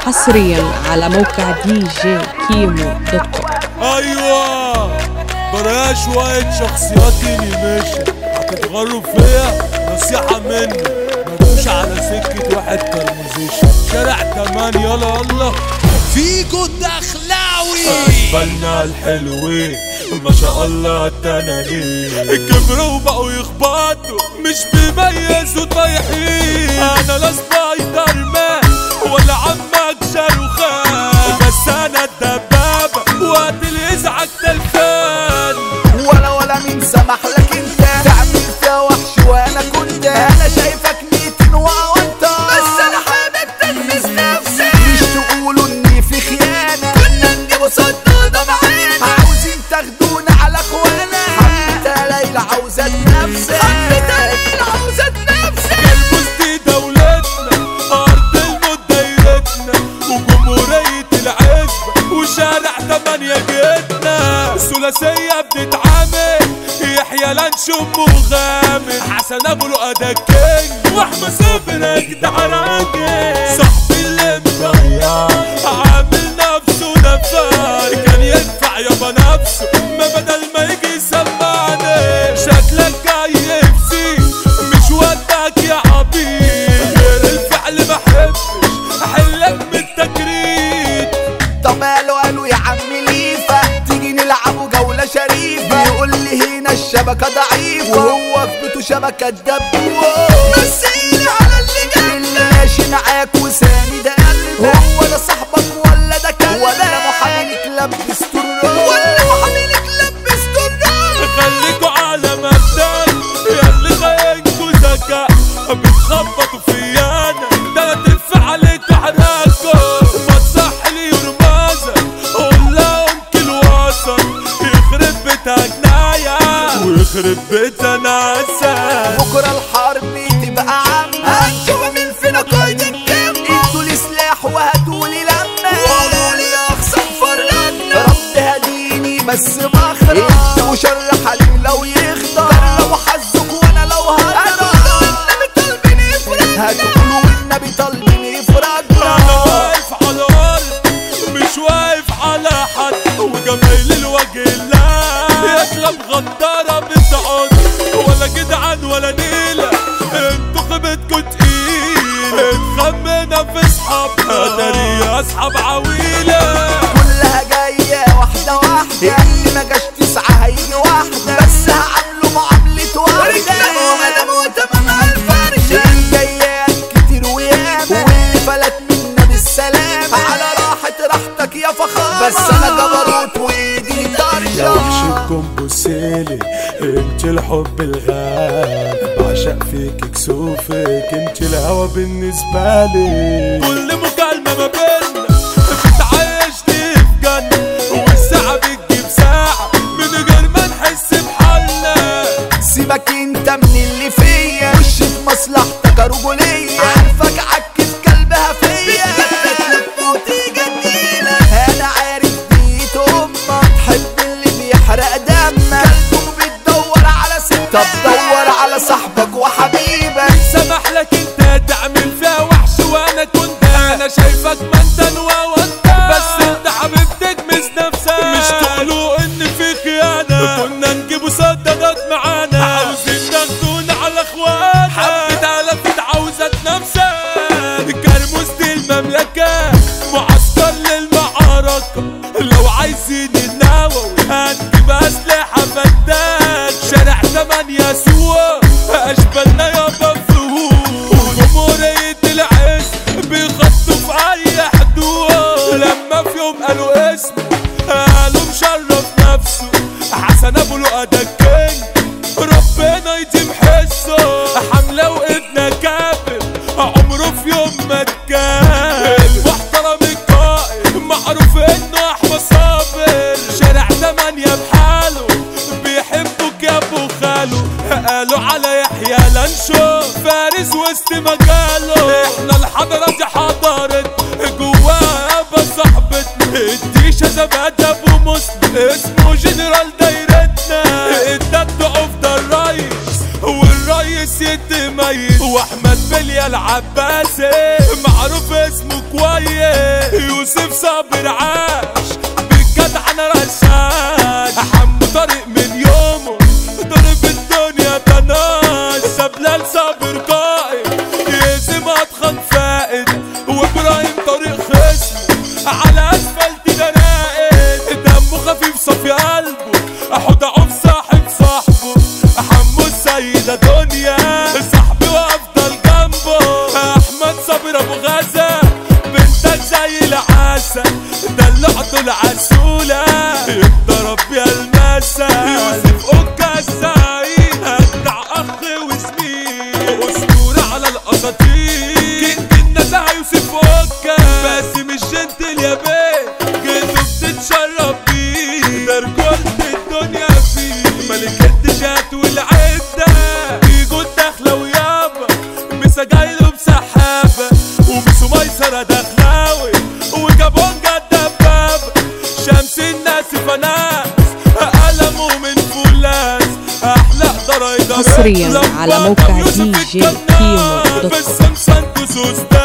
حصريا على موقع دي جي كيمو دوت كوم ايوه برايا شوية شخصياتي اللي مشي هتتغروا فيا نصيحة مني مدوش على سكة واحد كرمزيشن شارع كمان يلا يلا فيكو الدخلاوي بالنا الحلوين ما شاء الله التنانين كبروا وبقوا يخبطوا مش بيميزوا طايحين انا لا سبايدر مان ولا عمك شاروخان بس انا الدبابة وقت اللي يزعج تلفان ولا ولا مين سمح لك انت تعمل فيها وحش وانا كنت انا شايفك ميتين وانت بس انا حابب تلمس نفسك مش تقولوا اني في خيانة كنا نجيبوا صدودة معانا عاوزين تاخدونا على اخوانا حبيتها ليلى عاوزة نفسك حبيتها ليلى عاوزة نفسك البوز دي دولتنا أرض الموت دايرتنا وجمهورية العزبة وشارع تمانية جيتنا ثلاثية بنتعامل يحيى لانشوم وغامر حسن ابو لؤى كينج واحمد صبر اجدع راجل صاحبي اللي مضيع عامل نفسه نفار كان يدفع يابا نفسه ما بدل ما يجي يسمعني شكلك جاي يفسي مش ودك يا عبيد غير الفعل ما احبش احلك من التجريد طب قالوا قالوا يا عم ليفا تيجي نلعبوا جولة شريفة يقول لي هنا الشبكة ضعيفة وهو في بيته شبكة دبوة مسيني على اللي جنبك اللي ماشي معاك وساند قلبك هو ده صاحبك ولا ده كلبك ولا محاميك لبس تراب ولا محاميك لبس تراب خليكوا على مبدأ ياللي خاينكوا ذكاء بتخبطوا فيا انا ده انا تدفع عليك حراكوا ما تصح لي رمازة قول لها انت الوسط يخرب بيتها جناية ويخرب بيتها ناسا بكرة الحرب تبقى عامة هنشوف مين فينا قايد الجنة ادوا لي سلاح وهاتوا لي لمة وقولوا لي اقسم فرقنا رب هديني بس بخرج انت وشر حليم لو يخضر لو حظك وانا لو هقدر والنبي طالبين يفرج هتقولوا والنبي طالبين يفرج انا واقف على الارض مش واقف على حد وجمايل الوجه الله يطلب غدارة بتقعد ولا جدعان ولا نيلة انتوا خيبتكوا تقيل اتخمنا في اصحابنا داري اصحاب عويلة كلها جاية واحدة واحدة اللي ما جاش تسعة هيجي واحدة بس هعامله معاملة واحدة رجلة ومدام وتمام الفرشة جايات كتير وياما واللي فلت منا بالسلامة على راحة راحتك يا فخامة بس أنا جبروت وإيدي يا طرشة وحشكم بوسيلي انت الحب الغالي بعشق فيك كسوفك انت الهوى بالنسبة لي كل مكالمة ما بينا بتعيشني في جنة والساعة بتجيب ساعة من غير ما نحس بحالنا سيبك انت من اللي فيا وش في مصلحتك يا رجولية عارفك عكس كلبها فيا انا عارف ديت امك تحب اللي بيحرق دمك كلبه بتدور على ستك طب دور على صاحبك وحبيبك سمح لك انت تعمل فيها وحش وانا كنت انا شايفك ما انت وانت بس انت حبيب تجمس نفسك مش تقولوا ان في خيانة كنا نجيبوا صدقات معانا عاوزين تاخدونا على اخوانا حبة علفت عاوزة نفسك كرموس دي المملكة معسكر للمعركة لو عايزين النووي هنجيب اسلحة فتاك شارع تمانية سوا اشبالنا يابا فهود وجمهورية العز بيخطوا في اي حدود لما في يوم قالوا اسمه قالوا مشرف نفسه حسن ابو لؤى ده الكينج ربنا يتم حسه حملة وابنه كابر عمره في يوم ما اتكان المحترم القائد معروف انه احمد صابر شارع تمانية بحاله بيحبك يا ابو خاله قالوا على يحيى لانشو فارس وسط مجاله احنا الحضرة دي حضرت جواها بصاحبتنا الديشة زبادة ابو مسلم اسمه جنرال دايرتنا ادت ضعف ده الريس والريس يتميز واحمد بليا العباسي معروف اسمه كويس يوسف صابر عاش بالجدع انا رشاد حمو طارق من يومه ضرب الدنيا طناش سبلان صابر قائد يزم اتخن فائد وابراهيم طريق خصمه على اسفلت ده راقد دمه خفيف صافي قلبه احط عوف صاحب صاحبه حمو السيدة دنيا صاحبي وافضل جنبه احمد صابر ابو غزة بنتك زي العسل دلعته العسولة يضرب بيها المثل يوسف اوكا الزعيم اجدع اخ وزميل اسطورة على الاساطير كينج النزاهة يوسف اوكا بس مش جنتل يا بيه جيتوا بتتشرب بيه ده رجولة الدنيا فيه ملك الدشات والعدة بيجوا الدخلة ويابا مسا جايله بسحابة ومسو ميسرة دخلاوي وجابونجا الدبابة شمس الناس فناس قلمه من فولاس احلى ضرايب حصرياً على موقع DJ كيمو دوت كوم. بس مسنتو سوستا